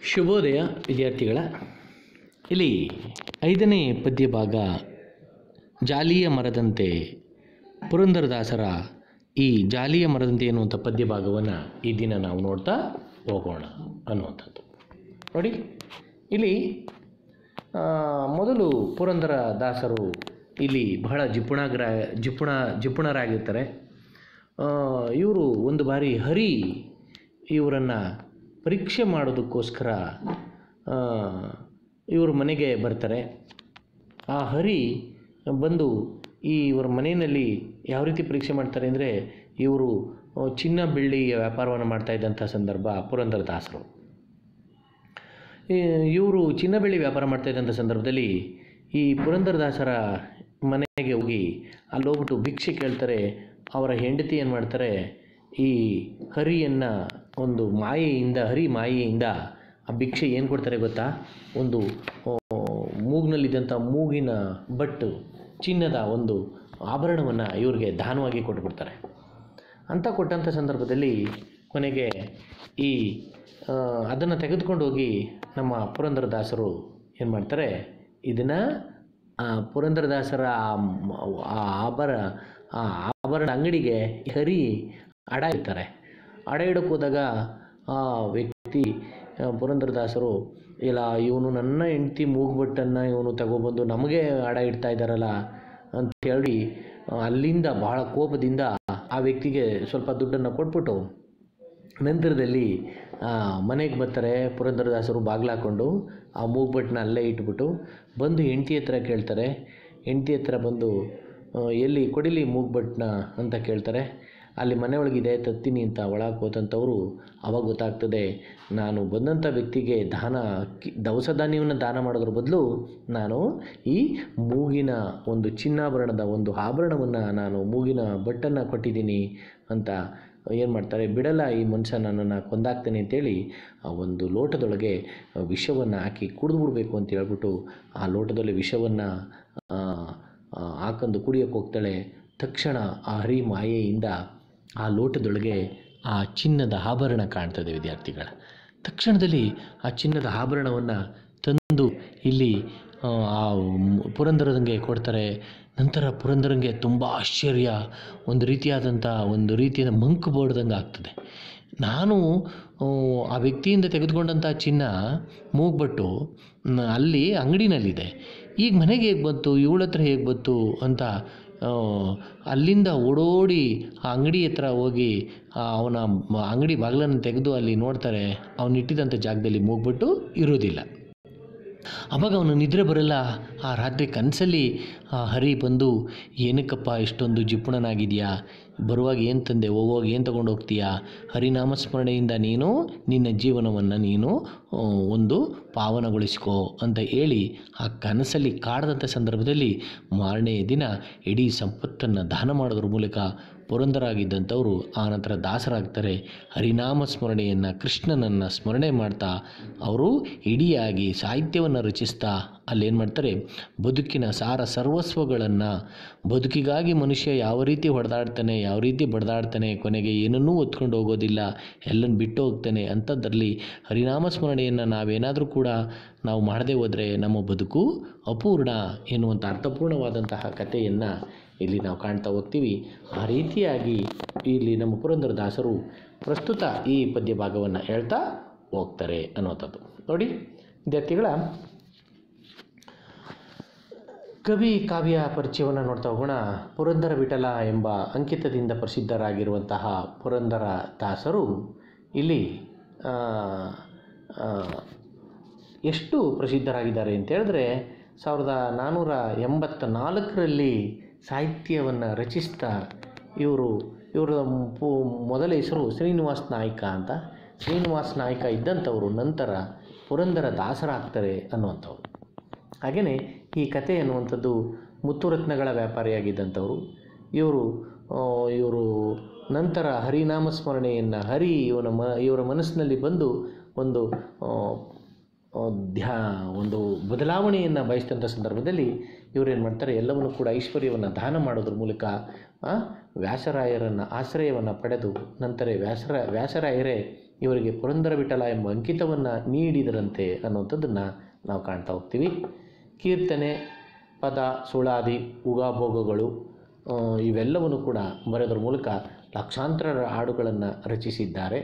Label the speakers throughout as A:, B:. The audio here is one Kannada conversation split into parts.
A: ಶುಭೋದಯ ವಿದ್ಯಾರ್ಥಿಗಳ ಇಲ್ಲಿ ಐದನೇ ಪದ್ಯ ಭಾಗ ಜಾಲಿಯ ಮರದಂತೆ ಪುರಂದರದಾಸರ ಈ ಜಾಲಿಯ ಮರದಂತೆ ಎನ್ನುವಂಥ ಪದ್ಯ ಭಾಗವನ್ನು ಈ ದಿನ ನಾವು ನೋಡ್ತಾ ಹೋಗೋಣ ಅನ್ನುವಂಥದ್ದು ನೋಡಿ ಇಲ್ಲಿ ಆ, ಮೊದಲು ಪುರಂದರ ದಾಸರು ಇಲ್ಲಿ ಬಹಳ ಜಿಪುಣಗ್ರ ಜಿಪುಣ ಜಿಪುಣರಾಗಿರ್ತಾರೆ ಇವರು ಒಂದು ಬಾರಿ ಹರಿ ಇವರನ್ನು ಪರೀಕ್ಷೆ ಮಾಡೋದಕ್ಕೋಸ್ಕರ ಇವರು ಮನೆಗೆ ಬರ್ತಾರೆ ಆ ಹರಿ ಬಂದು ಈ ಇವರ ಮನೆಯಲ್ಲಿ ಯಾವ ರೀತಿ ಪರೀಕ್ಷೆ ಮಾಡ್ತಾರೆ ಅಂದರೆ ಇವರು ಆ, ಚಿನ್ನ ಬೆಳ್ಳಿ ವ್ಯಾಪಾರವನ್ನು ಮಾಡ್ತಾ ಇದ್ದಂಥ ಸಂದರ್ಭ ಪುರಂದರ ದಾಸರು ಇವರು ಚಿನ್ನ ಬೆಳ್ಳಿ ವ್ಯಾಪಾರ ಮಾಡ್ತಾ ಇದ್ದಂಥ ಸಂದರ್ಭದಲ್ಲಿ ಈ ಪುರಂದರದಾಸರ ಮನೆಗೆ ಹೋಗಿ ಅಲ್ಲಿ ಹೋಗ್ಬಿಟ್ಟು ಭಿಕ್ಷೆ ಕೇಳ್ತಾರೆ ಅವರ ಹೆಂಡತಿ ಏನು ಮಾಡ್ತಾರೆ ಈ ಹರಿಯನ್ನು ಒಂದು ಮಾಯೆಯಿಂದ ಹರಿ ಮಾಯೆಯಿಂದ ಆ ಭಿಕ್ಷೆ ಏನು ಕೊಡ್ತಾರೆ ಗೊತ್ತಾ ಒಂದು ಆ, ಮೂಗಿನಲ್ಲಿದ್ದಂಥ ಮೂಗಿನ ಬಟ್ಟು ಚಿನ್ನದ ಒಂದು ಆಭರಣವನ್ನು ಇವ್ರಿಗೆ ದಾನವಾಗಿ ಕೊಟ್ಬಿಡ್ತಾರೆ ಅಂತ ಕೊಟ್ಟಂಥ ಸಂದರ್ಭದಲ್ಲಿ ಕೊನೆಗೆ ಈ ಅದನ್ನು ತೆಗೆದುಕೊಂಡು ಹೋಗಿ ನಮ್ಮ ಪುರಂದರದಾಸರು ಏನು ಮಾಡ್ತಾರೆ ಇದನ್ನು ಪುರಂದರದಾಸರ ಆ ಮ- ಆ ಆಭರ ಆ ಆಭರಣ ಅಂಗಡಿಗೆ ಹರಿ ಅಡ ಇರ್ತಾರೆ ಅಡ ಇಡಕ್ಕೆ ಹೋದಾಗ ಆ ವ್ಯಕ್ತಿ ಆ, ಪುರಂದರದಾಸರು ಇಲ್ಲ ಇವನು ನನ್ನ ಹೆಂಡ್ತಿ ಮೂಗ್ಬಟ್ಟನ್ನು ಇವನು ತಗೊಬಂದು ನಮಗೆ ಅಡ ಇಡ್ತಾ ಇದ್ದಾರಲ್ಲ ಅಂತ ಹೇಳಿ ಆ, ಅಲ್ಲಿಂದ ಬಹಳ ಕೋಪದಿಂದ ಆ ವ್ಯಕ್ತಿಗೆ ಸ್ವಲ್ಪ ದುಡ್ಡನ್ನು ಕೊಟ್ಬಿಟ್ಟು ನಂತರದಲ್ಲಿ ಮನೆಗೆ ಬರ್ತಾರೆ ಪುರಂದರದಾಸರು ಬಾಗಿಲು ಹಾಕ್ಕೊಂಡು ಆ ಮೂಗ್ಬಟ್ಟನ್ನ ಅಲ್ಲೇ ಇಟ್ಬಿಟ್ಟು ಬಂದು ಹೆಂಡತಿ ಹತ್ರ ಕೇಳ್ತಾರೆ ಹೆಂಡತಿ ಹತ್ರ ಬಂದು ಆ, ಎಲ್ಲಿ ಕೊಡಿಲಿ ಮೂಗ್ಬಟ್ಟನ್ನ ಅಂತ ಕೇಳ್ತಾರೆ ಅಲ್ಲಿ ಮನೆಯೊಳಗಿದೆ ತತ್ತೀನಿ ಅಂತ ಒಳಗೆ ಹೋದಂಥವ್ರು ಅವಾಗ ಗೊತ್ತಾಗ್ತದೆ ನಾನು ಬಂದಂಥ ವ್ಯಕ್ತಿಗೆ ದಾನ ಕಿ- ದವಸ ಧಾನ್ಯವನ್ನು ದಾನ ಮಾಡೋದ್ರ ಬದಲು ನಾನು ಈ ಮೂಗಿನ ಒಂದು ಚಿನ್ನಾಭರಣದ ಒಂದು ಆಭರಣವನ್ನು ನಾನು ಮೂಗಿನ ಬಟ್ಟನ್ನು ಕೊಟ್ಟಿದ್ದೀನಿ ಅಂತ ಏನು ಮಾಡ್ತಾರೆ ಬಿಡಲ್ಲ ಈ ಮನುಷ್ಯ ನನ್ನನ್ನು ಕೊಂದಾಕ್ತೇನೆ ಅಂತೇಳಿ ಆ ಒಂದು ಲೋಟದೊಳಗೆ ವಿಷವನ್ನು ಹಾಕಿ ಕುಡಿದ್ಬಿಡ್ಬೇಕು ಅಂತ ಹೇಳ್ಬಿಟ್ಟು ಆ ಲೋಟದಲ್ಲಿ ವಿಷವನ್ನು ಹಾಕೊಂಡು ಕುಡಿಯೋಕ್ಕೆ ಹೋಗ್ತಾಳೆ ತಕ್ಷಣ ಆ ಹರಿ ಮಾಯೆಯಿಂದ ಆ ಲೋಟದೊಳಗೆ ಆ ಚಿನ್ನದ ಆಭರಣ ಕಾಣ್ತದೆ ವಿದ್ಯಾರ್ಥಿಗಳ ತಕ್ಷಣದಲ್ಲಿ ಆ ಚಿನ್ನದ ಆಭರಣವನ್ನು ತಂದು ಇಲ್ಲಿ ಆ, ಆ ಮ್- ಪುರಂದರಂಗೆ ಕೊಡ್ತಾರೆ ನಂತರ ಪುರಂದರಂಗೆ ತುಂಬ ಆಶ್ಚರ್ಯ ಒಂದು ರೀತಿಯಾದಂಥ ಒಂದು ರೀತಿಯಾದ ಮಂಕು ಬೋಡ್ದಂಗೆ ಆಗ್ತದೆ ನಾನು ಆ, ಆ ವ್ಯಕ್ತಿಯಿಂದ ತೆಗೆದುಕೊಂಡಂಥ ಚಿನ್ನ ಮೂಗ್ಬಟ್ಟು ಮ್, ಅಲ್ಲಿ ಅಂಗಡಿನಲ್ಲಿದೆ ಈಗ ಮನೆಗೆ ಹೇಗೆ ಬಂತು ಇವಳ ಹತ್ರ ಹೇಗೆ ಬಂತು ಅಂತ ಆ, ಅಲ್ಲಿಂದ ಓಡೋಡಿ ಆ ಅಂಗಡಿ ಹತ್ರ ಹೋಗಿ ಆ, ಅವನ ಮ- ಅಂಗಡಿ ಬಾಗಿಲನ್ನು ತೆಗೆದು ಅಲ್ಲಿ ನೋಡ್ತಾರೆ ಅವನು ಇಟ್ಟಿದ್ದಂಥ ಜಾಗದಲ್ಲಿ ಮೂಗ್ಬಿಟ್ಟು ಇರೋದಿಲ್ಲ ಅವಾಗ ಅವನು ನಿದ್ರೆ ಬರಲ್ಲ ಆ ರಾತ್ರಿ ಕನಸಲ್ಲಿ ಆ ಹರಿ ಬಂದು ಏನಕ್ಕಪ್ಪ ಇಷ್ಟೊಂದು ಜಿಪುಣನಾಗಿದೆಯಾ ಬರುವಾಗ ಏನು ತಂದೆ ಹೋಗುವಾಗ ಏನು ತಗೊಂಡು ಹೋಗ್ತೀಯಾ ಹರಿನಾಮಸ್ಮರಣೆಯಿಂದ ನೀನು ನಿನ್ನ ಜೀವನವನ್ನು ನೀನು ಆ, ಒಂದು ಪಾವನಗೊಳಿಸ್ಕೋ ಅಂತ ಹೇಳಿ ಆ ಕನಸಲ್ಲಿ ಕಾಡದಂಥ ಸಂದರ್ಭದಲ್ಲಿ ಮಾರನೆಯ ದಿನ ಇಡೀ ಸಂಪತ್ತನ್ನು ದಾನ ಮಾಡೋದ್ರ ಮೂಲಕ ಪುರಂದರಾಗಿದ್ದಂಥವರು ಆ ನಂತರ ದಾಸರಾಗ್ತಾರೆ ಹರಿನಾಮ ಸ್ಮರಣೆಯನ್ನು ಕೃಷ್ಣನನ್ನು ಸ್ಮರಣೆ ಮಾಡ್ತಾ ಅವರು ಇಡಿಯಾಗಿ ಸಾಹಿತ್ಯವನ್ನು ರಚಿಸ್ತಾ ಅಲ್ಲೇನು ಮಾಡ್ತಾರೆ ಬದುಕಿನ ಸಾರ ಸರ್ವಸ್ವಗಳನ್ನು ಬದುಕಿಗಾಗಿ ಮನುಷ್ಯ ಯಾವ ರೀತಿ ಹೊಡೆದಾಡ್ತಾನೆ ಯಾವ ರೀತಿ ಬಡ್ದಾಡ್ತಾನೆ ಕೊನೆಗೆ ಏನನ್ನೂ ಹೊತ್ಕೊಂಡು ಹೋಗೋದಿಲ್ಲ ಎಲ್ಲನ್ನು ಬಿಟ್ಟು ಹೋಗ್ತಾನೆ ಅಂಥದ್ರಲ್ಲಿ ಹರಿನಾಮ ಸ್ಮರಣೆಯನ್ನು ನಾವೇನಾದರೂ ಕೂಡ ನಾವು ಮಾಡದೇ ಹೋದರೆ ನಮ್ಮ ಬದುಕು ಅಪೂರ್ಣ ಎನ್ನುವಂಥ ಅರ್ಥಪೂರ್ಣವಾದಂತಹ ಕಥೆಯನ್ನು ಇಲ್ಲಿ ನಾವು ಕಾಣ್ತಾ ಹೋಗ್ತೀವಿ ಆ ರೀತಿಯಾಗಿ ಇಲ್ಲಿ ನಮ್ಮ ಪುರಂದರದಾಸರು ಪ್ರಸ್ತುತ ಈ ಪದ್ಯ ಭಾಗವನ್ನು ಹೇಳ್ತಾ ಹೋಗ್ತಾರೆ ಅನ್ನುವಂಥದ್ದು ನೋಡಿ ವಿದ್ಯಾರ್ಥಿಗಳ ಕವಿ ಕಾವ್ಯ ಪರಿಚಯವನ್ನು ನೋಡ್ತಾ ಹೋಗೋಣ ಪುರಂದರ ವಿಠಲ ಎಂಬ ಅಂಕಿತದಿಂದ ಪ್ರಸಿದ್ಧರಾಗಿರುವಂತಹ ಪುರಂದರ ದಾಸರು ಇಲ್ಲಿ ಆ, ಆ, ಎಷ್ಟು ಪ್ರಸಿದ್ಧರಾಗಿದ್ದಾರೆ ಅಂತ ಹೇಳಿದ್ರೆ ಸಾವಿರದ ನಾನ್ನೂರ ಎಂಬತ್ತ ನಾಲ್ಕರಲ್ಲಿ ಸಾಹಿತ್ಯವನ್ನು ರಚಿಸ್ತಾ ಇವರು ಇವರ ಪು- ಮೊದಲ ಹೆಸರು ಶ್ರೀನಿವಾಸ್ ನಾಯ್ಕ ಅಂತ ಶ್ರೀನಿವಾಸ್ ನಾಯ್ಕ ಇದ್ದಂಥವರು ನಂತರ ಪುರಂದರ ದಾಸರಾಗ್ತಾರೆ ಅನ್ನುವಂಥವ್ರು ಹಾಗೆಯೇ ಈ ಕತೆ ಅನ್ನುವಂಥದ್ದು ಮುತ್ತುರತ್ನಗಳ ವ್ಯಾಪಾರಿಯಾಗಿದ್ದಂಥವರು ಇವರು ಆ, ಇವರು ನಂತರ ಹರಿನಾಮ ಸ್ಮರಣೆಯನ್ನು ಹರಿ ಇವನ ಮ ಇವರ ಮನಸ್ಸಿನಲ್ಲಿ ಬಂದು ಒಂದು ಆ, ಆ, ಧ್ಯಾ ಒಂದು ಬದಲಾವಣೆಯನ್ನು ಬಯಸಿದಂಥ ಸಂದರ್ಭದಲ್ಲಿ ಇವರೇನು ಮಾಡ್ತಾರೆ ಎಲ್ಲವನ್ನು ಕೂಡ ಐಶ್ವರ್ಯವನ್ನು ದಾನ ಮಾಡೋದ್ರ ಮೂಲಕ ಆ, ವ್ಯಾಸರಾಯರನ್ನು ಆಶ್ರಯವನ್ನು ಪಡೆದು ನಂತರ ವ್ಯಾಸರ ವ್ಯಾಸರಾಯರೇ ಇವರಿಗೆ ಪುರಂದರ ವಿಠಲ ಎಂಬ ಅಂಕಿತವನ್ನು ನೀಡಿದರಂತೆ ಅನ್ನುವಂಥದ್ದನ್ನು ನಾವು ಕಾಣ್ತಾ ಹೋಗ್ತೀವಿ ಕೀರ್ತನೆ ಪದ ಸುಳಾದಿ ಉಗಾಭೋಗಗಳು ಆ, ಇವೆಲ್ಲವನ್ನು ಕೂಡ ಬರೆಯೋದ್ರ ಮೂಲಕ ಲಕ್ಷಾಂತರ ಹಾಡುಗಳನ್ನು ರಚಿಸಿದ್ದಾರೆ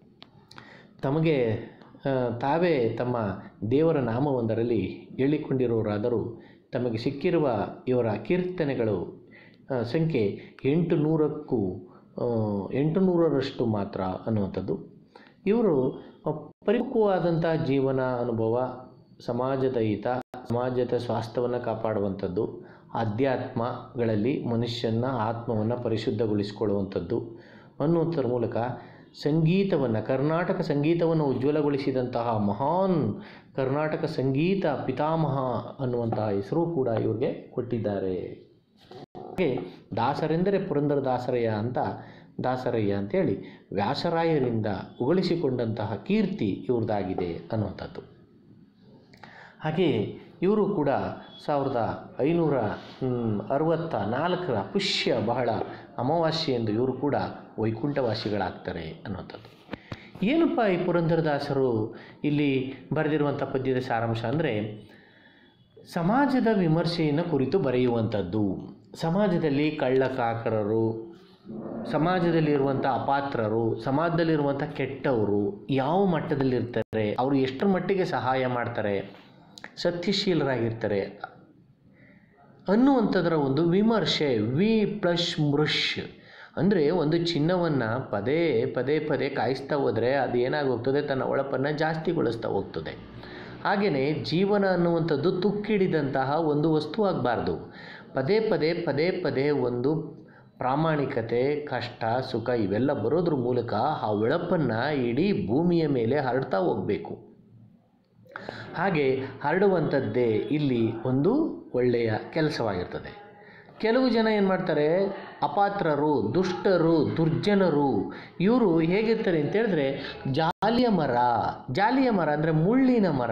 A: ತಮಗೆ ಆ, ತಾವೇ ತಮ್ಮ ದೇವರ ನಾಮವೊಂದರಲ್ಲಿ ಹೇಳಿಕೊಂಡಿರುವರಾದರೂ ತಮಗೆ ಸಿಕ್ಕಿರುವ ಇವರ ಕೀರ್ತನೆಗಳು ಆ, ಸಂಖ್ಯೆ ಎಂಟು ನೂರಕ್ಕೂ ಆ, ಎಂಟು ನೂರರಷ್ಟು ಮಾತ್ರ ಅನ್ನುವಂಥದ್ದು ಇವರು ಪರಿಪಕ್ವವಾದಂಥ ಜೀವನ ಅನುಭವ ಸಮಾಜದ ಹಿತ ಸಮಾಜದ ಸ್ವಾಸ್ಥ್ಯವನ್ನು ಕಾಪಾಡುವಂಥದ್ದು ಅಧ್ಯಾತ್ಮಗಳಲ್ಲಿ ಮನುಷ್ಯನ ಆತ್ಮವನ್ನು ಪರಿಶುದ್ಧಗೊಳಿಸಿಕೊಳ್ಳುವಂಥದ್ದು ಅನ್ನುವಂಥದ್ರ ಮೂಲಕ ಸಂಗೀತವನ್ನು ಕರ್ನಾಟಕ ಸಂಗೀತವನ್ನು ಉಜ್ವಲಗೊಳಿಸಿದಂತಹ ಮಹಾನ್ ಕರ್ನಾಟಕ ಸಂಗೀತ ಪಿತಾಮಹ ಅನ್ನುವಂತಹ ಹೆಸರು ಕೂಡ ಇವ್ರಿಗೆ ಕೊಟ್ಟಿದ್ದಾರೆ ಹಾಗೆ ದಾಸರೆಂದರೆ ಪುರಂದರ ದಾಸರಯ್ಯ ಅಂತ ದಾಸರಯ್ಯ ಅಂತೇಳಿ ವ್ಯಾಸರಾಯರಿಂದ ಉಗಳಿಸಿಕೊಂಡಂತಹ ಕೀರ್ತಿ ಇವ್ರದ್ದಾಗಿದೆ ಅನ್ನುವಂಥದ್ದು ಹಾಗೆಯೇ ಇವರು ಕೂಡ ಸಾವಿರದ ಐನೂರ ಹ್ಮ್, ಅರವತ್ತ ನಾಲ್ಕರ ಪುಷ್ಯ ಬಹಳ ಅಮಾವಾಸ್ಯೆ ಎಂದು ಇವರು ಕೂಡ ವೈಕುಂಠವಾಸಿಗಳಾಗ್ತಾರೆ ಅನ್ನುವಂಥದ್ದು ಏನಪ್ಪ ಈ ಪುರಂದರದಾಸರು ಇಲ್ಲಿ ಬರೆದಿರುವಂಥ ಪದ್ಯದ ಸಾರಾಂಶ ಅಂದರೆ ಸಮಾಜದ ವಿಮರ್ಶೆಯನ್ನು ಕುರಿತು ಬರೆಯುವಂಥದ್ದು ಸಮಾಜದಲ್ಲಿ ಕಳ್ಳಕಾಕರರು ಸಮಾಜದಲ್ಲಿರುವಂಥ ಅಪಾತ್ರರು ಸಮಾಜದಲ್ಲಿರುವಂಥ ಕೆಟ್ಟವರು ಯಾವ ಮಟ್ಟದಲ್ಲಿರ್ತಾರೆ ಅವರು ಎಷ್ಟರ ಮಟ್ಟಿಗೆ ಸಹಾಯ ಮಾಡ್ತಾರೆ ಸತ್ಯಶೀಲರಾಗಿರ್ತಾರೆ ಅನ್ನುವಂಥದ್ರ ಒಂದು ವಿಮರ್ಶೆ ವಿ ಪ್ಲಸ್ ಮೃಷ್ ಅಂದರೆ ಒಂದು ಚಿನ್ನವನ್ನು ಪದೇ ಪದೇ ಪದೇ ಕಾಯಿಸ್ತಾ ಹೋದರೆ ಅದು ಏನಾಗೋಗ್ತದೆ ತನ್ನ ಒಳಪನ್ನು ಜಾಸ್ತಿಗೊಳಿಸ್ತಾ ಹೋಗ್ತದೆ ಹಾಗೆಯೇ ಜೀವನ ಅನ್ನುವಂಥದ್ದು ತುಕ್ಕಿಡಿದಂತಹ ಒಂದು ವಸ್ತು ಆಗಬಾರ್ದು ಪದೇ ಪದೇ ಪದೇ ಪದೇ ಒಂದು ಪ್ರಾಮಾಣಿಕತೆ ಕಷ್ಟ ಸುಖ ಇವೆಲ್ಲ ಬರೋದ್ರ ಮೂಲಕ ಆ ಒಳಪನ್ನು ಇಡೀ ಭೂಮಿಯ ಮೇಲೆ ಹರಡ್ತಾ ಹೋಗಬೇಕು ಹಾಗೆ ಹರಡುವಂಥದ್ದೇ ಇಲ್ಲಿ ಒಂದು ಒಳ್ಳೆಯ ಕೆಲಸವಾಗಿರ್ತದೆ ಕೆಲವು ಜನ ಏನು ಮಾಡ್ತಾರೆ ಅಪಾತ್ರರು ದುಷ್ಟರು ದುರ್ಜನರು ಇವರು ಹೇಗಿರ್ತಾರೆ ಅಂತ ಹೇಳಿದ್ರೆ ಜಾಲಿಯ ಮರ ಜಾಲಿಯ ಮರ ಅಂದರೆ ಮುಳ್ಳಿನ ಮರ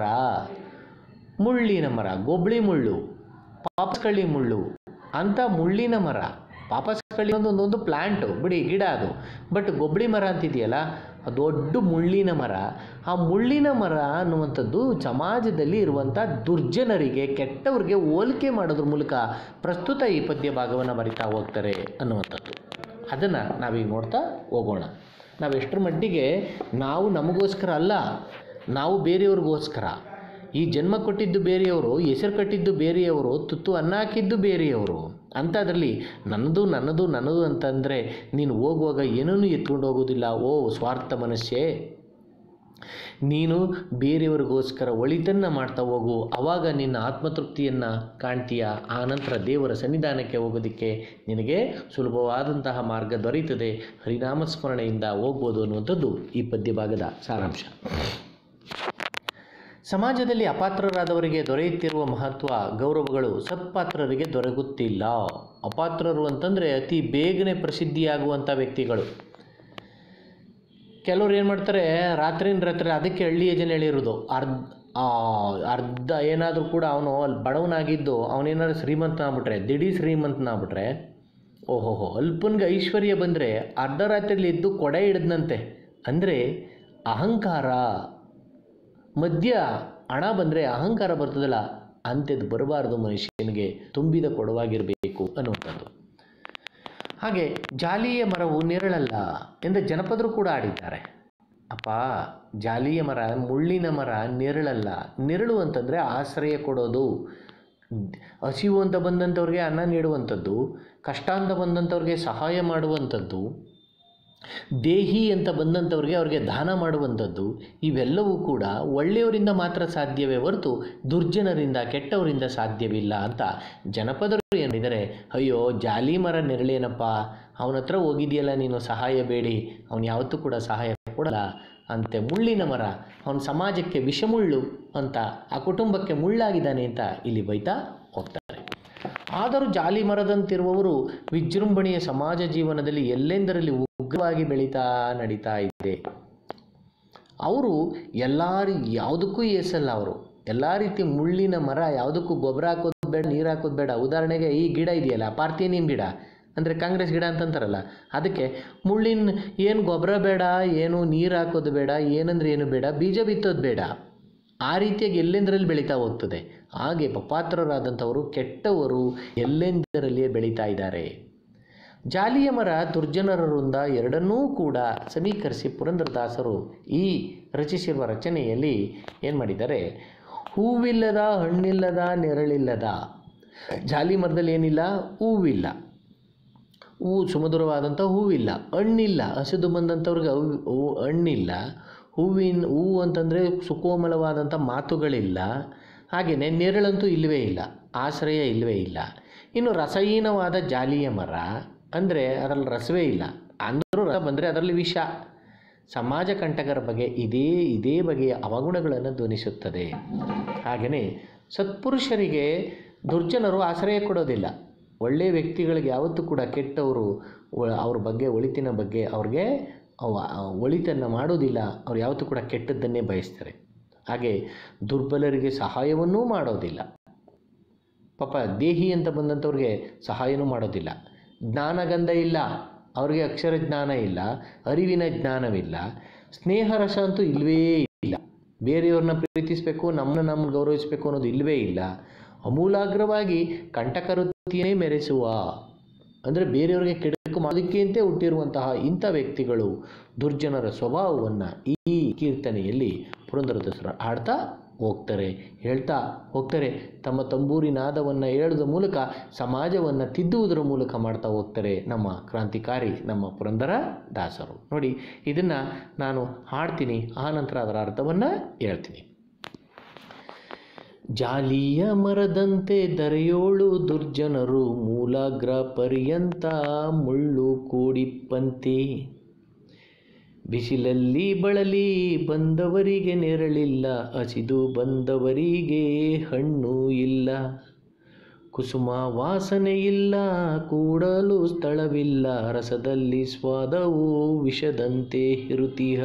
A: ಮುಳ್ಳಿನ ಮರ ಗೊಬ್ಳಿ ಮುಳ್ಳು ಪಾಪಸ್ಕಳ್ಳಿ ಮುಳ್ಳು ಅಂತ ಮುಳ್ಳಿನ ಮರ ಪಾಪಸ್ಕಳ್ಳಿ ಒಂದು ಒಂದೊಂದು ಪ್ಲ್ಯಾಂಟು ಬಿಡಿ ಗಿಡ ಅದು ಬಟ್ ಗೊಬ್ಳಿ ಮರ ಅಂತಿದೆಯಲ್ಲ ಅದು ದೊಡ್ಡ ಮುಳ್ಳಿನ ಮರ ಆ ಮುಳ್ಳಿನ ಮರ ಅನ್ನುವಂಥದ್ದು ಸಮಾಜದಲ್ಲಿ ಇರುವಂಥ ದುರ್ಜನರಿಗೆ ಕೆಟ್ಟವ್ರಿಗೆ ಹೋಲಿಕೆ ಮಾಡೋದ್ರ ಮೂಲಕ ಪ್ರಸ್ತುತ ಈ ಪದ್ಯ ಭಾಗವನ್ನು ಬರಿತಾ ಹೋಗ್ತಾರೆ ಅನ್ನುವಂಥದ್ದು ಅದನ್ನು ನಾವೀಗ ನೋಡ್ತಾ ಹೋಗೋಣ ನಾವು ಎಷ್ಟರ ಮಟ್ಟಿಗೆ ನಾವು ನಮಗೋಸ್ಕರ ಅಲ್ಲ ನಾವು ಬೇರೆಯವ್ರಿಗೋಸ್ಕರ ಈ ಜನ್ಮ ಕೊಟ್ಟಿದ್ದು ಬೇರೆಯವರು ಹೆಸರು ಕಟ್ಟಿದ್ದು ಬೇರೆಯವರು ತುತ್ತು ಅನ್ನ ಹಾಕಿದ್ದು ಬೇರೆಯವರು ಅಂಥದ್ರಲ್ಲಿ ನನ್ನದು ನನ್ನದು ನನ್ನದು ಅಂತಂದರೆ ನೀನು ಹೋಗುವಾಗ ಏನನ್ನೂ ಎತ್ಕೊಂಡು ಹೋಗೋದಿಲ್ಲ ಓ ಸ್ವಾರ್ಥ ಮನಸ್ಸೇ ನೀನು ಬೇರೆಯವರಿಗೋಸ್ಕರ ಒಳಿತನ್ನು ಮಾಡ್ತಾ ಹೋಗು ಆವಾಗ ನಿನ್ನ ಆತ್ಮತೃಪ್ತಿಯನ್ನು ಕಾಣ್ತೀಯ ಆ ನಂತರ ದೇವರ ಸನ್ನಿಧಾನಕ್ಕೆ ಹೋಗೋದಕ್ಕೆ ನಿನಗೆ ಸುಲಭವಾದಂತಹ ಮಾರ್ಗ ದೊರೆಯುತ್ತದೆ ಹರಿನಾಮ ಸ್ಮರಣೆಯಿಂದ ಹೋಗ್ಬೋದು ಅನ್ನುವಂಥದ್ದು ಈ ಪದ್ಯ ಭಾಗದ ಸಾರಾಂಶ ಸಮಾಜದಲ್ಲಿ ಅಪಾತ್ರರಾದವರಿಗೆ ದೊರೆಯುತ್ತಿರುವ ಮಹತ್ವ ಗೌರವಗಳು ಸತ್ಪಾತ್ರರಿಗೆ ದೊರಕುತ್ತಿಲ್ಲ ಅಪಾತ್ರರು ಅಂತಂದರೆ ಅತಿ ಬೇಗನೆ ಪ್ರಸಿದ್ಧಿಯಾಗುವಂಥ ವ್ಯಕ್ತಿಗಳು ಕೆಲವ್ರು ಏನು ಮಾಡ್ತಾರೆ ರಾತ್ರಿನ ರಾತ್ರಿ ಅದಕ್ಕೆ ಹಳ್ಳಿಯ ಜನ ಹೇಳಿರೋದು ಅರ್ಧ ಅರ್ಧ ಏನಾದರೂ ಕೂಡ ಅವನು ಅಲ್ಲಿ ಬಡವನಾಗಿದ್ದು ಅವನೇನಾದ್ರು ಶ್ರೀಮಂತನಾಗ್ಬಿಟ್ರೆ ದಿಢೀ ಶ್ರೀಮಂತನಾಗ್ಬಿಟ್ರೆ ಓಹೋಹೋ ಅಲ್ಪನ್ಗೆ ಐಶ್ವರ್ಯ ಬಂದರೆ ಅರ್ಧ ರಾತ್ರಿಯಲ್ಲಿ ಎದ್ದು ಕೊಡೆ ಹಿಡಿದ್ನಂತೆ ಅಂದರೆ ಅಹಂಕಾರ ಮದ್ಯ ಹಣ ಬಂದರೆ ಅಹಂಕಾರ ಬರ್ತದಲ್ಲ ಅಂಥದ್ದು ಬರಬಾರ್ದು ಮನುಷ್ಯನಿಗೆ ತುಂಬಿದ ಕೊಡವಾಗಿರಬೇಕು ಅನ್ನುವಂಥದ್ದು ಹಾಗೆ ಜಾಲಿಯ ಮರವು ನೆರಳಲ್ಲ ಎಂದು ಜನಪದರು ಕೂಡ ಆಡಿದ್ದಾರೆ ಅಪ್ಪ ಜಾಲಿಯ ಮರ ಮುಳ್ಳಿನ ಮರ ನೆರಳಲ್ಲ ನೆರಳು ಅಂತಂದರೆ ಆಶ್ರಯ ಕೊಡೋದು ಹಸಿವು ಅಂತ ಬಂದಂಥವ್ರಿಗೆ ಅನ್ನ ನೀಡುವಂಥದ್ದು ಕಷ್ಟ ಅಂತ ಬಂದಂಥವ್ರಿಗೆ ಸಹಾಯ ಮಾಡುವಂಥದ್ದು ದೇಹಿ ಅಂತ ಬಂದಂಥವ್ರಿಗೆ ಅವ್ರಿಗೆ ದಾನ ಮಾಡುವಂಥದ್ದು ಇವೆಲ್ಲವೂ ಕೂಡ ಒಳ್ಳೆಯವರಿಂದ ಮಾತ್ರ ಸಾಧ್ಯವೇ ಹೊರತು ದುರ್ಜನರಿಂದ ಕೆಟ್ಟವರಿಂದ ಸಾಧ್ಯವಿಲ್ಲ ಅಂತ ಜನಪದರು ಏನಿದ್ದಾರೆ ಅಯ್ಯೋ ಜಾಲಿ ಮರ ನೆರಳೇನಪ್ಪ ಅವನ ಹತ್ರ ಹೋಗಿದೆಯಲ್ಲ ನೀನು ಸಹಾಯ ಬೇಡಿ ಅವನು ಯಾವತ್ತೂ ಕೂಡ ಸಹಾಯ ಕೊಡಲ್ಲ ಅಂತೆ ಮುಳ್ಳಿನ ಮರ ಅವನ ಸಮಾಜಕ್ಕೆ ವಿಷಮುಳ್ಳು ಅಂತ ಆ ಕುಟುಂಬಕ್ಕೆ ಮುಳ್ಳಾಗಿದ್ದಾನೆ ಅಂತ ಇಲ್ಲಿ ಬೈತಾ ಹೋಗ್ತಾರೆ ಆದರೂ ಜಾಲಿ ಮರದಂತಿರುವವರು ವಿಜೃಂಭಣೆಯ ಸಮಾಜ ಜೀವನದಲ್ಲಿ ಎಲ್ಲೆಂದರಲ್ಲಿ ಉಗ್ರವಾಗಿ ಬೆಳೀತಾ ನಡೀತಾ ಇದೆ ಅವರು ಎಲ್ಲಾರಿ ಯಾವುದಕ್ಕೂ ಏಸಲ್ಲ ಅವರು ಎಲ್ಲ ರೀತಿ ಮುಳ್ಳಿನ ಮರ ಯಾವುದಕ್ಕೂ ಗೊಬ್ಬರ ಹಾಕೋದು ಬೇಡ ನೀರು ಹಾಕೋದು ಬೇಡ ಉದಾಹರಣೆಗೆ ಈ ಗಿಡ ಇದೆಯಲ್ಲ ಪಾರ್ಥೇನಿಯಂ ಗಿಡ ಅಂದರೆ ಕಾಂಗ್ರೆಸ್ ಗಿಡ ಅಂತಂತಾರಲ್ಲ ಅದಕ್ಕೆ ಮುಳ್ಳಿನ ಏನು ಗೊಬ್ಬರ ಬೇಡ ಏನು ನೀರು ಹಾಕೋದು ಬೇಡ ಏನಂದ್ರೆ ಏನು ಬೇಡ ಬೀಜ ಬಿತ್ತೋದು ಬೇಡ ಆ ರೀತಿಯಾಗಿ ಎಲ್ಲೆಂದರಲ್ಲಿ ಬೆಳೀತಾ ಹೋಗ್ತದೆ ಹಾಗೆ ಪಪಾತ್ರರಾದಂಥವರು ಕೆಟ್ಟವರು ಎಲ್ಲೆಂದರಲ್ಲಿಯೇ ಬೆಳೀತಾ ಇದ್ದಾರೆ ಜಾಲಿಯ ಮರ ದುರ್ಜನರ ವೃಂದ ಎರಡನ್ನೂ ಕೂಡ ಸಮೀಕರಿಸಿ ಪುರಂದರದಾಸರು ಈ ರಚಿಸಿರುವ ರಚನೆಯಲ್ಲಿ ಏನು ಮಾಡಿದ್ದಾರೆ ಹೂವಿಲ್ಲದ ಹಣ್ಣಿಲ್ಲದ ನೆರಳಿಲ್ಲದ ಜಾಲಿ ಮರದಲ್ಲಿ ಏನಿಲ್ಲ ಹೂವಿಲ್ಲ ಹೂವು ಸುಮಧುರವಾದಂಥ ಹೂವಿಲ್ಲ ಹಣ್ಣಿಲ್ಲ ಹಸಿದು ಬಂದಂಥವ್ರಿಗೆ ಹೂವು ಹೂವು ಹಣ್ಣಿಲ್ಲ ಹೂವಿನ ಹೂವು ಅಂತಂದರೆ ಸುಕೋಮಲವಾದಂಥ ಮಾತುಗಳಿಲ್ಲ ಹಾಗೆಯೇ ನೆರಳಂತೂ ಇಲ್ಲವೇ ಇಲ್ಲ ಆಶ್ರಯ ಇಲ್ಲವೇ ಇಲ್ಲ ಇನ್ನು ರಸಹೀನವಾದ ಜಾಲಿಯ ಮರ ಅಂದರೆ ಅದರಲ್ಲಿ ರಸವೇ ಇಲ್ಲ ಅಂದರೂ ರಸ ಬಂದರೆ ಅದರಲ್ಲಿ ವಿಷ ಸಮಾಜ ಕಂಟಕರ ಬಗ್ಗೆ ಇದೇ ಇದೇ ಬಗೆಯ ಅವಗುಣಗಳನ್ನು ಧ್ವನಿಸುತ್ತದೆ ಹಾಗೆಯೇ ಸತ್ಪುರುಷರಿಗೆ ದುರ್ಜನರು ಆಶ್ರಯ ಕೊಡೋದಿಲ್ಲ ಒಳ್ಳೆಯ ವ್ಯಕ್ತಿಗಳಿಗೆ ಯಾವತ್ತೂ ಕೂಡ ಕೆಟ್ಟವರು ಒ- ಅವ್ರ ಬಗ್ಗೆ ಒಳಿತಿನ ಬಗ್ಗೆ ಅವ್ರಿಗೆ ಅವ- ಒಳಿತನ್ನು ಮಾಡೋದಿಲ್ಲ ಅವ್ರು ಯಾವತ್ತೂ ಕೂಡ ಕೆಟ್ಟದ್ದನ್ನೇ ಬಯಸ್ತಾರೆ ಹಾಗೆ ದುರ್ಬಲರಿಗೆ ಸಹಾಯವನ್ನೂ ಮಾಡೋದಿಲ್ಲ ಪಾಪ ದೇಹಿ ಅಂತ ಬಂದಂಥವ್ರಿಗೆ ಸಹಾಯನೂ ಮಾಡೋದಿಲ್ಲ ಜ್ಞಾನಗಂಧ ಇಲ್ಲ ಅವ್ರಿಗೆ ಅಕ್ಷರ ಜ್ಞಾನ ಇಲ್ಲ ಅರಿವಿನ ಜ್ಞಾನವಿಲ್ಲ ಸ್ನೇಹರಸ ಅಂತೂ ಇಲ್ಲವೇ ಇಲ್ಲ ಬೇರೆಯವ್ರನ್ನ ಪ್ರೀತಿಸಬೇಕು ನಮ್ಮನ್ನ ನಮ್ಮ ಗೌರವಿಸಬೇಕು ಅನ್ನೋದು ಇಲ್ಲವೇ ಇಲ್ಲ ಅಮೂಲಾಗ್ರವಾಗಿ ಕಂಟಕವೃತ್ತಿಯೇ ಮೆರೆಸುವ ಅಂದರೆ ಬೇರೆಯವರಿಗೆ ಕೆಡಕು ಮಾಡೋದಕ್ಕಿಂತ ಹುಟ್ಟಿರುವಂತಹ ಇಂಥ ವ್ಯಕ್ತಿಗಳು ದುರ್ಜನರ ಸ್ವಭಾವವನ್ನು ಈ ಕೀರ್ತನೆಯಲ್ಲಿ ಪುರಂದರದಾಸರು ಹಾಡ್ತಾ ಹೋಗ್ತಾರೆ ಹೇಳ್ತಾ ಹೋಗ್ತಾರೆ ತಮ್ಮ ತಂಬೂರಿ ನಾದವನ್ನು ಹೇಳೋದ್ರ ಮೂಲಕ ಸಮಾಜವನ್ನು ತಿದ್ದುವುದರ ಮೂಲಕ ಮಾಡ್ತಾ ಹೋಗ್ತಾರೆ ನಮ್ಮ ಕ್ರಾಂತಿಕಾರಿ ನಮ್ಮ ಪುರಂದರ ದಾಸರು ನೋಡಿ ಇದನ್ನು ನಾನು ಹಾಡ್ತೀನಿ ಆ ನಂತರ ಅದರ ಅರ್ಥವನ್ನು ಹೇಳ್ತೀನಿ ಜಾಲಿಯ ಮರದಂತೆ ದರೆಯೋಳು ದುರ್ಜನರು ಮೂಲಾಗ್ರ ಪರ್ಯಂತ ಮುಳ್ಳು ಕೂಡಿಪ್ಪಂತೆ ಬಿಸಿಲಲ್ಲಿ ಬಳಲಿ ಬಂದವರಿಗೆ ನೆರಳಿಲ್ಲ ಹಸಿದು ಬಂದವರಿಗೆ ಹಣ್ಣು ಇಲ್ಲ ಕುಸುಮ ವಾಸನೆ ಇಲ್ಲ ಕೂಡಲು ಸ್ಥಳವಿಲ್ಲ ರಸದಲ್ಲಿ ಸ್ವಾದವು ವಿಷದಂತೆ ಇರುತ್ತೀಹ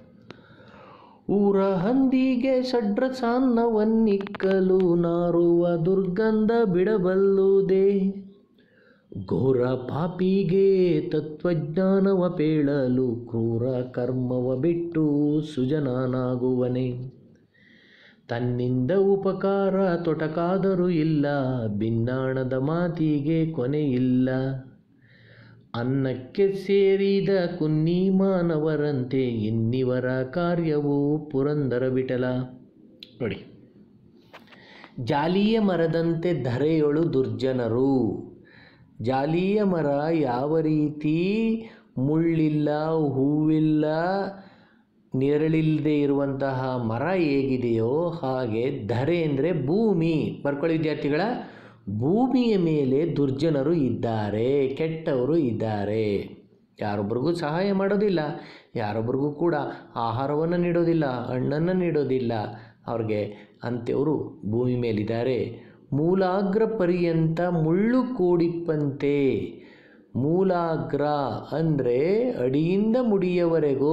A: ಊರ ಹಂದಿಗೆ ಷಡ್ರಸಾನ್ನವನ್ನಿಕ್ಕಲು ನಾರುವ ದುರ್ಗಂಧ ಬಿಡಬಲ್ಲುದೇ ಘೋರ ಪಾಪಿಗೆ ತತ್ವಜ್ಞಾನವ ಪೇಳಲು ಕ್ರೂರ ಕರ್ಮವ ಬಿಟ್ಟು ಸುಜನಾನಾಗುವನೆ ತನ್ನಿಂದ ಉಪಕಾರ ತೊಟಕಾದರೂ ಇಲ್ಲ ಭಿನ್ನಾಣದ ಮಾತಿಗೆ ಕೊನೆಯಿಲ್ಲ ಅನ್ನಕ್ಕೆ ಸೇರಿದ ಕುನ್ನಿ ಮಾನವರಂತೆ ಇನ್ನಿವರ ಕಾರ್ಯವು ಪುರಂದರ ಬಿಟಲ ನೋಡಿ ಜಾಲಿಯ ಮರದಂತೆ ಧರೆಯೊಳು ದುರ್ಜನರು ಜಾಲಿಯ ಮರ ಯಾವ ರೀತಿ ಮುಳ್ಳಿಲ್ಲ ಹೂವಿಲ್ಲ ನೆರಳಿಲ್ಲದೆ ಇರುವಂತಹ ಮರ ಹೇಗಿದೆಯೋ ಹಾಗೆ ಧರೆ ಅಂದರೆ ಭೂಮಿ ಬರ್ಕೊಳ್ಳಿ ವಿದ್ಯಾರ್ಥಿಗಳ ಭೂಮಿಯ ಮೇಲೆ ದುರ್ಜನರು ಇದ್ದಾರೆ ಕೆಟ್ಟವರು ಇದ್ದಾರೆ ಯಾರೊಬ್ರಿಗೂ ಸಹಾಯ ಮಾಡೋದಿಲ್ಲ ಯಾರೊಬ್ರಿಗೂ ಕೂಡ ಆಹಾರವನ್ನು ನೀಡೋದಿಲ್ಲ ಹಣ್ಣನ್ನು ನೀಡೋದಿಲ್ಲ ಅವ್ರಿಗೆ ಅಂಥವರು ಭೂಮಿ ಮೇಲಿದ್ದಾರೆ ಮೂಲಾಗ್ರ ಪರ್ಯಂತ ಮುಳ್ಳು ಕೂಡಿಪ್ಪಂತೆ ಮೂಲಾಗ್ರ ಅಂದರೆ ಅಡಿಯಿಂದ ಮುಡಿಯವರೆಗೂ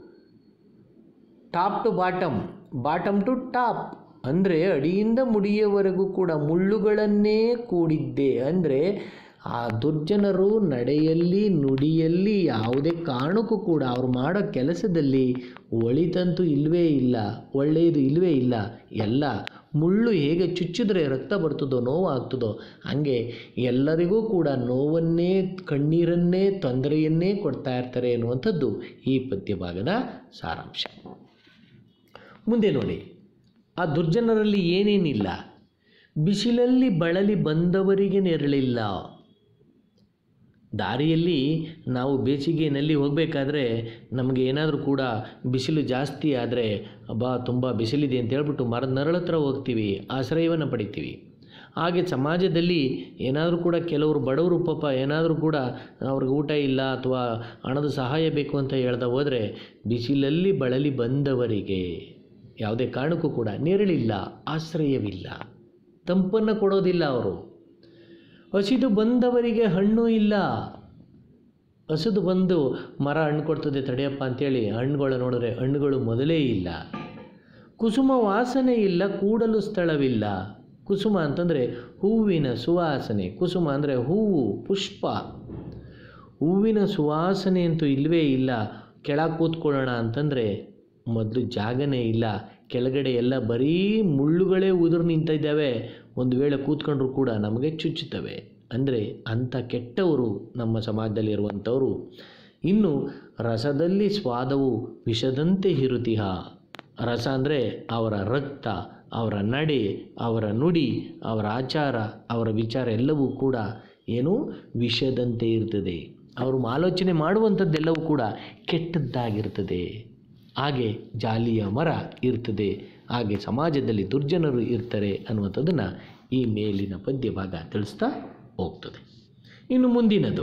A: top to bottom bottom to top ಅಂದರೆ ಅಡಿಯಿಂದ ಮುಡಿಯವರೆಗೂ ಕೂಡ ಮುಳ್ಳುಗಳನ್ನೇ ಕೂಡಿದ್ದೆ ಅಂದರೆ ಆ ದುರ್ಜನರು ನಡೆಯಲ್ಲಿ ನುಡಿಯಲ್ಲಿ ಯಾವುದೇ ಕಾರಣಕ್ಕೂ ಕೂಡ ಅವ್ರು ಮಾಡೋ ಕೆಲಸದಲ್ಲಿ ಒಳಿತಂತೂ ಇಲ್ಲವೇ ಇಲ್ಲ ಒಳ್ಳೆಯದು ಇಲ್ಲವೇ ಇಲ್ಲ ಎಲ್ಲ ಮುಳ್ಳು ಹೇಗೆ ಚುಚ್ಚಿದ್ರೆ ರಕ್ತ ಬರ್ತದೋ ನೋವಾಗ್ತದೋ ಹಾಗೆ ಎಲ್ಲರಿಗೂ ಕೂಡ ನೋವನ್ನೇ ಕಣ್ಣೀರನ್ನೇ ತೊಂದರೆಯನ್ನೇ ಕೊಡ್ತಾ ಇರ್ತಾರೆ ಎನ್ನುವಂಥದ್ದು ಈ ಪದ್ಯ ಭಾಗದ ಸಾರಾಂಶ ಮುಂದೆ ನೋಡಿ ಆ ದುರ್ಜನರಲ್ಲಿ ಏನೇನಿಲ್ಲ ಬಿಸಿಲಲ್ಲಿ ಬಳಲಿ ಬಂದವರಿಗೆ ನೆರಳಿಲ್ಲ ದಾರಿಯಲ್ಲಿ ನಾವು ಬೇಸಿಗೆಯಲ್ಲಿ ಹೋಗಬೇಕಾದ್ರೆ ನಮಗೆ ಏನಾದರೂ ಕೂಡ ಬಿಸಿಲು ಜಾಸ್ತಿ ಆದರೆ ಅಬ್ಬಾ ತುಂಬ ಬಿಸಿಲಿದೆ ಅಂತ ಹೇಳ್ಬಿಟ್ಟು ಮರದ ನರಳ ಹತ್ರ ಹೋಗ್ತೀವಿ ಆಶ್ರಯವನ್ನು ಪಡಿತೀವಿ ಹಾಗೆ ಸಮಾಜದಲ್ಲಿ ಏನಾದರೂ ಕೂಡ ಕೆಲವರು ಬಡವರು ಪಾಪ ಏನಾದರೂ ಕೂಡ ಅವ್ರಿಗೆ ಊಟ ಇಲ್ಲ ಅಥವಾ ಹಣದ ಸಹಾಯ ಬೇಕು ಅಂತ ಹೇಳ್ದ ಹೋದರೆ ಬಿಸಿಲಲ್ಲಿ ಬಳಲಿ ಬಂದವರಿಗೆ ಯಾವುದೇ ಕಾರಣಕ್ಕೂ ಕೂಡ ನೆರಳಿಲ್ಲ ಆಶ್ರಯವಿಲ್ಲ ತಂಪನ್ನು ಕೊಡೋದಿಲ್ಲ ಅವರು ಹಸಿದು ಬಂದವರಿಗೆ ಹಣ್ಣು ಇಲ್ಲ ಹಸಿದು ಬಂದು ಮರ ಹಣ್ಣು ಕೊಡ್ತದೆ ತಡೆಯಪ್ಪ ಅಂತೇಳಿ ಹಣ್ಣುಗಳು ನೋಡಿದ್ರೆ ಹಣ್ಣುಗಳು ಮೊದಲೇ ಇಲ್ಲ ಕುಸುಮ ವಾಸನೆ ಇಲ್ಲ ಕೂಡಲು ಸ್ಥಳವಿಲ್ಲ ಕುಸುಮ ಅಂತಂದರೆ ಹೂವಿನ ಸುವಾಸನೆ ಕುಸುಮ ಅಂದರೆ ಹೂವು ಪುಷ್ಪ ಹೂವಿನ ಸುವಾಸನೆ ಅಂತೂ ಇಲ್ಲವೇ ಇಲ್ಲ ಕೆಳಗೆ ಕೂತ್ಕೊಳ್ಳೋಣ ಅಂತಂದರೆ ಮೊದಲು ಜಾಗನೇ ಇಲ್ಲ ಕೆಳಗಡೆ ಎಲ್ಲ ಬರೀ ಮುಳ್ಳುಗಳೇ ಉದುರು ನಿಂತಿದ್ದಾವೆ ಒಂದು ವೇಳೆ ಕೂತ್ಕೊಂಡ್ರೂ ಕೂಡ ನಮಗೆ ಚುಚ್ಚುತ್ತವೆ ಅಂದರೆ ಅಂಥ ಕೆಟ್ಟವರು ನಮ್ಮ ಸಮಾಜದಲ್ಲಿ ಇರುವಂಥವರು ಇನ್ನು ರಸದಲ್ಲಿ ಸ್ವಾದವು ವಿಷದಂತೆ ಹಿರುತಿಹ ರಸ ಅಂದರೆ ಅವರ ರಕ್ತ ಅವರ ನಡೆ ಅವರ ನುಡಿ ಅವರ ಆಚಾರ ಅವರ ವಿಚಾರ ಎಲ್ಲವೂ ಕೂಡ ಏನು ವಿಷದಂತೆ ಇರ್ತದೆ ಅವರು ಆಲೋಚನೆ ಮಾಡುವಂಥದ್ದೆಲ್ಲವೂ ಕೂಡ ಕೆಟ್ಟದ್ದಾಗಿರ್ತದೆ ಹಾಗೆ ಜಾಲಿಯ ಮರ ಇರ್ತದೆ ಹಾಗೆ ಸಮಾಜದಲ್ಲಿ ದುರ್ಜನರು ಇರ್ತಾರೆ ಅನ್ನುವಂಥದ್ದನ್ನು ಈ ಮೇಲಿನ ಪದ್ಯ ಭಾಗ ತಿಳಿಸ್ತಾ ಹೋಗ್ತದೆ ಇನ್ನು ಮುಂದಿನದು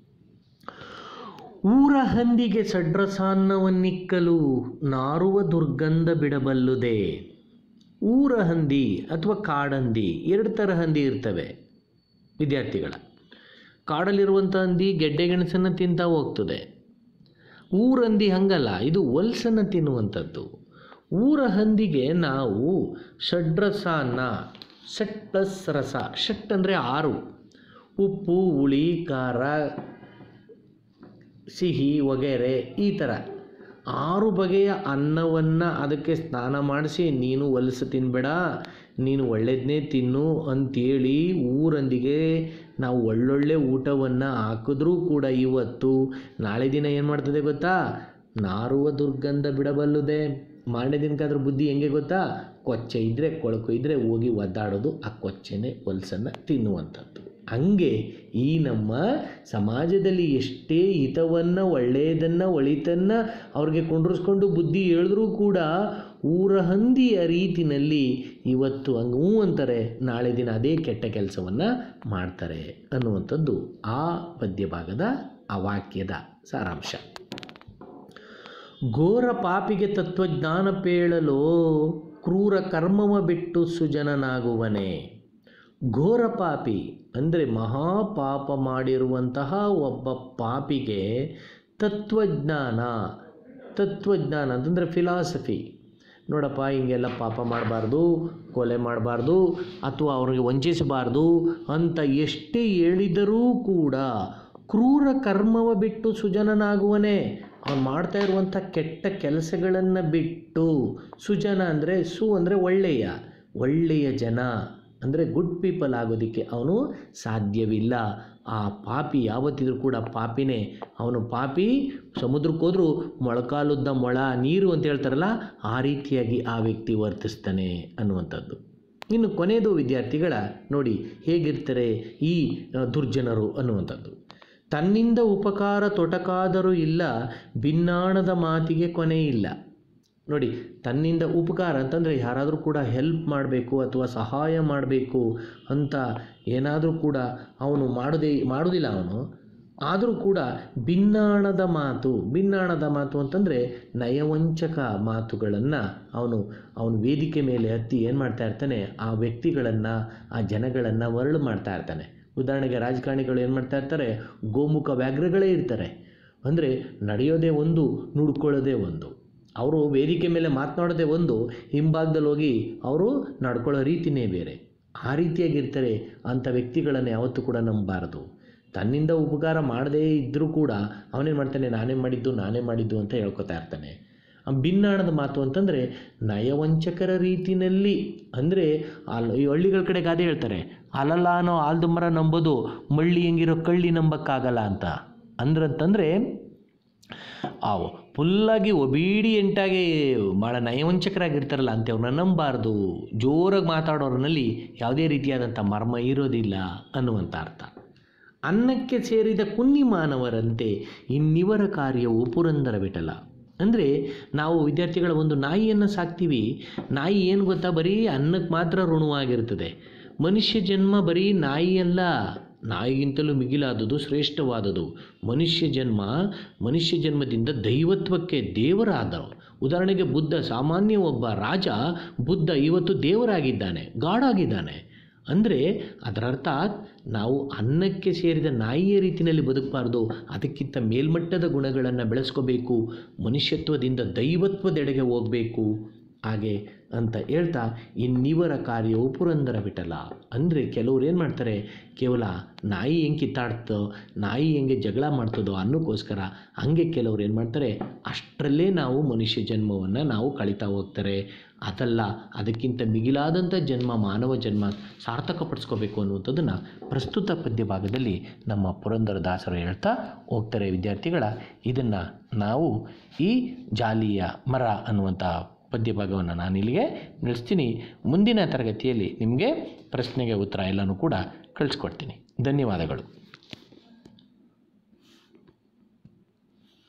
A: ಊರ ಹಂದಿಗೆ ಸಡ್ರಸಾನ್ನವನ್ನಿಕ್ಕಲು ನಾರುವ ದುರ್ಗಂಧ ಬಿಡಬಲ್ಲುದೆ ಊರ ಹಂದಿ ಅಥವಾ ಕಾಡಂದಿ ಎರಡು ಥರ ಹಂದಿ ಇರ್ತವೆ ವಿದ್ಯಾರ್ಥಿಗಳ ಕಾಡಲ್ಲಿರುವಂಥ ಹಂದಿ ಗೆಡ್ಡೆ ಗೆಣಸನ್ನು ತಿಂತಾ ಹೋಗ್ತದೆ ಊರಂದಿ ಹಂಗಲ್ಲ ಇದು ಹೊಲ್ಸನ್ನು ತಿನ್ನುವಂಥದ್ದು ಊರ ಹಂದಿಗೆ ನಾವು ಷಡ್ರಸಾನ್ನ ಷಟ್ ಪ್ಲಸ್ ರಸ ಷಟ್ ಅಂದರೆ ಆರು ಉಪ್ಪು ಹುಳಿ ಖಾರ ಸಿಹಿ ವಗೇರೆ ಈ ಥರ ಆರು ಬಗೆಯ ಅನ್ನವನ್ನು ಅದಕ್ಕೆ ಸ್ನಾನ ಮಾಡಿಸಿ ನೀನು ಹೊಲಸು ತಿನ್ನಬೇಡ ನೀನು ಒಳ್ಳೆಯದನ್ನೇ ತಿನ್ನು ಅಂತೇಳಿ ಊರಂದಿಗೆ ನಾವು ಒಳ್ಳೊಳ್ಳೆ ಊಟವನ್ನು ಹಾಕಿದ್ರೂ ಕೂಡ ಇವತ್ತು ನಾಳೆ ದಿನ ಏನು ಮಾಡ್ತದೆ ಗೊತ್ತಾ ನಾರುವ ದುರ್ಗಂಧ ಬಿಡಬಲ್ಲುದೆ ಮಾರನೇ ದಿನಕ್ಕಾದ್ರೂ ಬುದ್ಧಿ ಹೆಂಗೆ ಗೊತ್ತಾ ಕೊಚ್ಚೆ ಇದ್ದರೆ ಕೊಳಕು ಇದ್ದರೆ ಹೋಗಿ ಒದ್ದಾಡೋದು ಆ ಕೊಚ್ಚೆನೇ ಹೊಲಸನ್ನು ತಿನ್ನುವಂಥದ್ದು ಹಂಗೆ ಈ ನಮ್ಮ ಸಮಾಜದಲ್ಲಿ ಎಷ್ಟೇ ಹಿತವನ್ನು ಒಳ್ಳೆಯದನ್ನು ಒಳಿತನ್ನು ಅವ್ರಿಗೆ ಕೊಂಡಿಸ್ಕೊಂಡು ಬುದ್ಧಿ ಹೇಳಿದ್ರೂ ಕೂಡ ಊರ ಹಂದಿಯ ರೀತಿನಲ್ಲಿ ಇವತ್ತು ಹಂಗೆ ಹ್ಞೂ ಅಂತಾರೆ ನಾಳೆ ದಿನ ಅದೇ ಕೆಟ್ಟ ಕೆಲಸವನ್ನು ಮಾಡ್ತಾರೆ ಅನ್ನುವಂಥದ್ದು ಆ ಪದ್ಯ ಭಾಗದ ಆ ವಾಕ್ಯದ ಸಾರಾಂಶ ಘೋರ ಪಾಪಿಗೆ ತತ್ವಜ್ಞಾನ ಪೇಳಲು ಕ್ರೂರ ಕರ್ಮವ ಬಿಟ್ಟು ಸುಜನನಾಗುವನೆ ಘೋರ ಪಾಪಿ ಅಂದರೆ ಮಹಾಪಾಪ ಮಾಡಿರುವಂತಹ ಒಬ್ಬ ಪಾಪಿಗೆ ತತ್ವಜ್ಞಾನ ತತ್ವಜ್ಞಾನ ಅಂತಂದರೆ ಫಿಲಾಸಫಿ ನೋಡಪ್ಪ ಹಿಂಗೆಲ್ಲ ಪಾಪ ಮಾಡಬಾರ್ದು ಕೊಲೆ ಮಾಡಬಾರ್ದು ಅಥವಾ ಅವ್ರಿಗೆ ವಂಚಿಸಬಾರ್ದು ಅಂತ ಎಷ್ಟೇ ಹೇಳಿದರೂ ಕೂಡ ಕ್ರೂರ ಕರ್ಮವ ಬಿಟ್ಟು ಸುಜನನಾಗುವನೇ ಅವನು ಮಾಡ್ತಾ ಇರುವಂಥ ಕೆಟ್ಟ ಕೆಲಸಗಳನ್ನು ಬಿಟ್ಟು ಸುಜನ ಅಂದರೆ ಸು ಅಂದರೆ ಒಳ್ಳೆಯ ಒಳ್ಳೆಯ ಜನ ಅಂದರೆ ಗುಡ್ ಪೀಪಲ್ ಆಗೋದಕ್ಕೆ ಅವನು ಸಾಧ್ಯವಿಲ್ಲ ಆ ಪಾಪಿ ಯಾವತ್ತಿದ್ರೂ ಕೂಡ ಪಾಪಿನೇ ಅವನು ಪಾಪಿ ಸಮುದ್ರಕ್ಕೆ ಹೋದರೂ ಮೊಳಕಾಲುದ್ದ ಮೊಳ ನೀರು ಅಂತ ಹೇಳ್ತಾರಲ್ಲ ಆ ರೀತಿಯಾಗಿ ಆ ವ್ಯಕ್ತಿ ವರ್ತಿಸ್ತಾನೆ ಅನ್ನುವಂಥದ್ದು ಇನ್ನು ಕೊನೆಯದು ವಿದ್ಯಾರ್ಥಿಗಳ ನೋಡಿ ಹೇಗಿರ್ತಾರೆ ಈ ಆ, ದುರ್ಜನರು ಅನ್ನುವಂಥದ್ದು ತನ್ನಿಂದ ಉಪಕಾರ ತೊಟಕಾದರೂ ಇಲ್ಲ ಭಿನ್ನಾಣದ ಮಾತಿಗೆ ಕೊನೆ ಇಲ್ಲ ನೋಡಿ ತನ್ನಿಂದ ಉಪಕಾರ ಅಂತಂದರೆ ಯಾರಾದರೂ ಕೂಡ ಹೆಲ್ಪ್ ಮಾಡಬೇಕು ಅಥವಾ ಸಹಾಯ ಮಾಡಬೇಕು ಅಂತ ಏನಾದರೂ ಕೂಡ ಅವನು ಮಾಡೋದೇ ಮಾಡೋದಿಲ್ಲ ಅವನು ಆದರೂ ಕೂಡ ಭಿನ್ನಾಣದ ಮಾತು ಭಿನ್ನಾಣದ ಮಾತು ಅಂತಂದರೆ ನಯವಂಚಕ ಮಾತುಗಳನ್ನು ಅವನು ಅವನು ವೇದಿಕೆ ಮೇಲೆ ಹತ್ತಿ ಏನು ಮಾಡ್ತಾ ಇರ್ತಾನೆ ಆ ವ್ಯಕ್ತಿಗಳನ್ನು ಆ ಜನಗಳನ್ನು ಮರಳು ಮಾಡ್ತಾ ಇರ್ತಾನೆ ಉದಾಹರಣೆಗೆ ರಾಜಕಾರಣಿಗಳು ಏನು ಮಾಡ್ತಾ ಇರ್ತಾರೆ ಗೋಮುಖ ವ್ಯಾಘ್ರಗಳೇ ಇರ್ತಾರೆ ಅಂದರೆ ನಡೆಯೋದೇ ಒಂದು ನುಡ್ಕೊಳ್ಳೋದೇ ಒಂದು ಅವರು ವೇದಿಕೆ ಮೇಲೆ ಮಾತನಾಡೋದೇ ಒಂದು ಹಿಂಭಾಗದಲ್ಲಿ ಹೋಗಿ ಅವರು ನಡ್ಕೊಳ್ಳೋ ರೀತಿನೇ ಬೇರೆ ಆ ರೀತಿಯಾಗಿರ್ತಾರೆ ಅಂಥ ವ್ಯಕ್ತಿಗಳನ್ನು ಯಾವತ್ತೂ ಕೂಡ ನಂಬಬಾರದು ತನ್ನಿಂದ ಉಪಕಾರ ಮಾಡದೇ ಇದ್ದರೂ ಕೂಡ ಅವನೇನು ಮಾಡ್ತಾನೆ ನಾನೇ ಮಾಡಿದ್ದು ನಾನೇ ಮಾಡಿದ್ದು ಅಂತ ಹೇಳ್ಕೊತಾ ಇರ್ತಾನೆ ಆ ಭಿನ್ನಾಣದ ಮಾತು ಅಂತಂದರೆ ನಯವಂಚಕರ ರೀತಿಯಲ್ಲಿ ಅಂದರೆ ಅಲ್ಲಿ ಈ ಹಳ್ಳಿಗಳ ಕಡೆ ಗಾದೆ ಹೇಳ್ತಾರೆ ಅಲಲ್ಲ ಅನ್ನೋ ಆಲ್ದು ಮರ ನಂಬೋದು ಮಳ್ಳಿ ಹೆಂಗಿರೋ ಕಳ್ಳಿ ನಂಬಕ್ಕಾಗಲ್ಲ ಅಂತ ಅಂದ್ರಂತಂದರೆ ಆ ಫುಲ್ಲಾಗಿ ಒಬೀಡಿಯೆಂಟಾಗಿ ಭಾಳ ನಯವಂಚಕರಾಗಿರ್ತಾರಲ್ಲ ಅಂಥವ್ರನ್ನ ನಂಬಾರ್ದು ಜೋರಾಗಿ ಮಾತಾಡೋರ್ನಲ್ಲಿ ಯಾವುದೇ ರೀತಿಯಾದಂಥ ಮರ್ಮ ಇರೋದಿಲ್ಲ ಅನ್ನುವಂಥ ಅರ್ಥ ಅನ್ನಕ್ಕೆ ಸೇರಿದ ಕುನ್ನಿ ಮಾನವರಂತೆ ಇನ್ನಿವರ ಕಾರ್ಯವು ಪುರಂದರ ವಿಠಲ ಅಂದರೆ ನಾವು ವಿದ್ಯಾರ್ಥಿಗಳ ಒಂದು ನಾಯಿಯನ್ನು ಸಾಕ್ತೀವಿ ನಾಯಿ ಏನು ಗೊತ್ತಾ ಬರೀ ಅನ್ನಕ್ಕೆ ಮಾತ್ರ ಋಣವಾಗಿರ್ತದೆ ಮನುಷ್ಯ ಜನ್ಮ ಬರೀ ನಾಯಿ ಅಲ್ಲ ನಾಯಿಗಿಂತಲೂ ಮಿಗಿಲಾದುದು ಶ್ರೇಷ್ಠವಾದುದು ಮನುಷ್ಯ ಜನ್ಮ ಮನುಷ್ಯ ಜನ್ಮದಿಂದ ದೈವತ್ವಕ್ಕೆ ದೇವರಾದವು ಉದಾಹರಣೆಗೆ ಬುದ್ಧ ಸಾಮಾನ್ಯ ಒಬ್ಬ ರಾಜ ಬುದ್ಧ ಇವತ್ತು ದೇವರಾಗಿದ್ದಾನೆ ಗಾಡಾಗಿದ್ದಾನೆ ಅಂದರೆ ಅದರರ್ಥ ನಾವು ಅನ್ನಕ್ಕೆ ಸೇರಿದ ನಾಯಿಯ ರೀತಿಯಲ್ಲಿ ಬದುಕಬಾರ್ದು ಅದಕ್ಕಿಂತ ಮೇಲ್ಮಟ್ಟದ ಗುಣಗಳನ್ನು ಬೆಳೆಸ್ಕೋಬೇಕು ಮನುಷ್ಯತ್ವದಿಂದ ದೈವತ್ವದೆಡೆಗೆ ಹೋಗಬೇಕು ಹಾಗೆ ಅಂತ ಹೇಳ್ತಾ ಇನ್ನಿವರ ಕಾರ್ಯವು ಪುರಂದರ ವಿಠಲ ಅಂದರೆ ಕೆಲವ್ರು ಏನು ಮಾಡ್ತಾರೆ ಕೇವಲ ನಾಯಿ ಹೆಂಗೆ ಕಿತ್ತಾಡ್ತೋ ನಾಯಿ ಹೆಂಗೆ ಜಗಳ ಮಾಡ್ತದೋ ಅನ್ನೋಕ್ಕೋಸ್ಕರ ಹಂಗೆ ಕೆಲವ್ರು ಏನು ಮಾಡ್ತಾರೆ ಅಷ್ಟರಲ್ಲೇ ನಾವು ಮನುಷ್ಯ ಜನ್ಮವನ್ನು ನಾವು ಕಳೀತಾ ಹೋಗ್ತಾರೆ ಅದಲ್ಲ ಅದಕ್ಕಿಂತ ಮಿಗಿಲಾದಂಥ ಜನ್ಮ ಮಾನವ ಜನ್ಮ ಸಾರ್ಥಕಪಡಿಸ್ಕೋಬೇಕು ಅನ್ನುವಂಥದ್ದನ್ನು ಪ್ರಸ್ತುತ ಪದ್ಯ ಭಾಗದಲ್ಲಿ ನಮ್ಮ ಪುರಂದರದಾಸರು ಹೇಳ್ತಾ ಹೋಗ್ತಾರೆ ವಿದ್ಯಾರ್ಥಿಗಳ ಇದನ್ನು ನಾವು ಈ ಜಾಲಿಯ ಮರ ಅನ್ನುವಂಥ ಪದ್ಯ ಭಾಗವನ್ನು ನಾನು ಇಲ್ಲಿಗೆ ನಿಲ್ಲಿಸ್ತೀನಿ ಮುಂದಿನ ತರಗತಿಯಲ್ಲಿ ನಿಮಗೆ ಪ್ರಶ್ನೆಗೆ ಉತ್ತರ ಎಲ್ಲನೂ ಕೂಡ ಕಳಿಸ್ಕೊಡ್ತೀನಿ ಧನ್ಯವಾದಗಳು